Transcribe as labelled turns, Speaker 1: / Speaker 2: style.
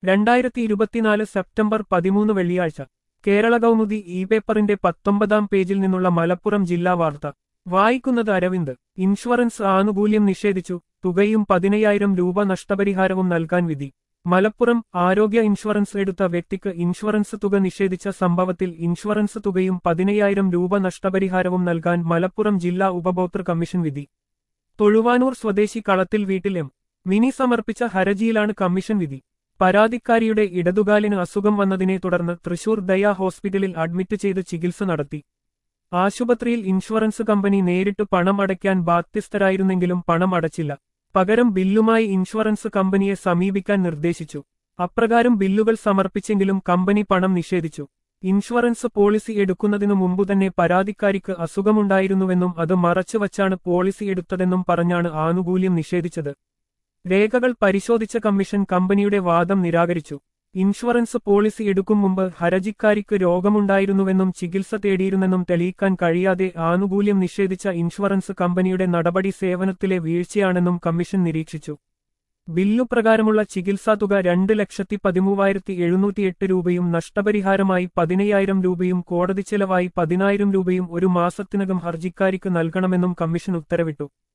Speaker 1: രണ്ടായിരത്തി ഇരുപത്തിനാല് സെപ്റ്റംബർ പതിമൂന്ന് വെള്ളിയാഴ്ച കേരള കൗമുദി ഇ പേപ്പറിന്റെ പത്തൊമ്പതാം പേജിൽ നിന്നുള്ള മലപ്പുറം ജില്ലാ വാർത്ത വായിക്കുന്നത് അരവിന്ദ് ഇൻഷുറൻസ് ആനുകൂല്യം നിഷേധിച്ചു തുകയും പതിനയ്യായിരം രൂപ നഷ്ടപരിഹാരവും നൽകാൻ വിധി മലപ്പുറം ആരോഗ്യ ഇൻഷുറൻസ് എടുത്ത വ്യക്തിക്ക് ഇൻഷുറൻസ് തുക നിഷേധിച്ച സംഭവത്തിൽ ഇൻഷുറൻസ് തുകയും പതിനയ്യായിരം രൂപ നഷ്ടപരിഹാരവും നൽകാൻ മലപ്പുറം ജില്ലാ ഉപഭോക്തൃ കമ്മീഷൻ വിധി തൊഴുവാനൂർ സ്വദേശി കളത്തിൽ വീട്ടിൽ എം മിനി സമർപ്പിച്ച ഹർജിയിലാണ് കമ്മീഷൻ വിധി പരാതിക്കാരിയുടെ ഇടതുകാലിന് അസുഖം വന്നതിനെ തുടർന്ന് തൃശൂർ ദയ ഹോസ്പിറ്റലിൽ അഡ്മിറ്റ് ചെയ്ത് ചികിത്സ നടത്തി ആശുപത്രിയിൽ ഇൻഷുറൻസ് കമ്പനി നേരിട്ട് പണം അടയ്ക്കാൻ ബാധ്യസ്ഥരായിരുന്നെങ്കിലും പണം അടച്ചില്ല പകരം ബില്ലുമായി ഇൻഷുറൻസ് കമ്പനിയെ സമീപിക്കാൻ നിർദ്ദേശിച്ചു അപ്രകാരം ബില്ലുകൾ സമർപ്പിച്ചെങ്കിലും കമ്പനി പണം നിഷേധിച്ചു ഇൻഷുറൻസ് പോളിസി എടുക്കുന്നതിനു മുമ്പ് തന്നെ പരാതിക്കാരിക്ക് അസുഖമുണ്ടായിരുന്നുവെന്നും അത് മറച്ചുവച്ചാണ് പോളിസി എടുത്തതെന്നും പറഞ്ഞാണ് ആനുകൂല്യം നിഷേധിച്ചത് രേഖകൾ പരിശോധിച്ച കമ്മീഷൻ കമ്പനിയുടെ വാദം നിരാകരിച്ചു ഇൻഷുറൻസ് പോളിസി എടുക്കും മുമ്പ് ഹരജിക്കാരിക്ക് രോഗമുണ്ടായിരുന്നുവെന്നും ചികിത്സ തേടിയിരുന്നെന്നും തെളിയിക്കാൻ കഴിയാതെ ആനുകൂല്യം നിഷേധിച്ച ഇൻഷുറൻസ് കമ്പനിയുടെ നടപടി സേവനത്തിലെ വീഴ്ചയാണെന്നും കമ്മീഷൻ നിരീക്ഷിച്ചു ബില്ലു പ്രകാരമുള്ള ചികിത്സാതുക രണ്ട് ലക്ഷത്തി പതിമൂവായിരത്തി എഴുന്നൂറ്റിയെട്ട് രൂപയും നഷ്ടപരിഹാരമായി പതിനയ്യായിരം രൂപയും കോടതി ചെലവായി പതിനായിരം രൂപയും ഒരു മാസത്തിനകം ഹർജിക്കാരിക്ക് നൽകണമെന്നും കമ്മീഷൻ ഉത്തരവിട്ടു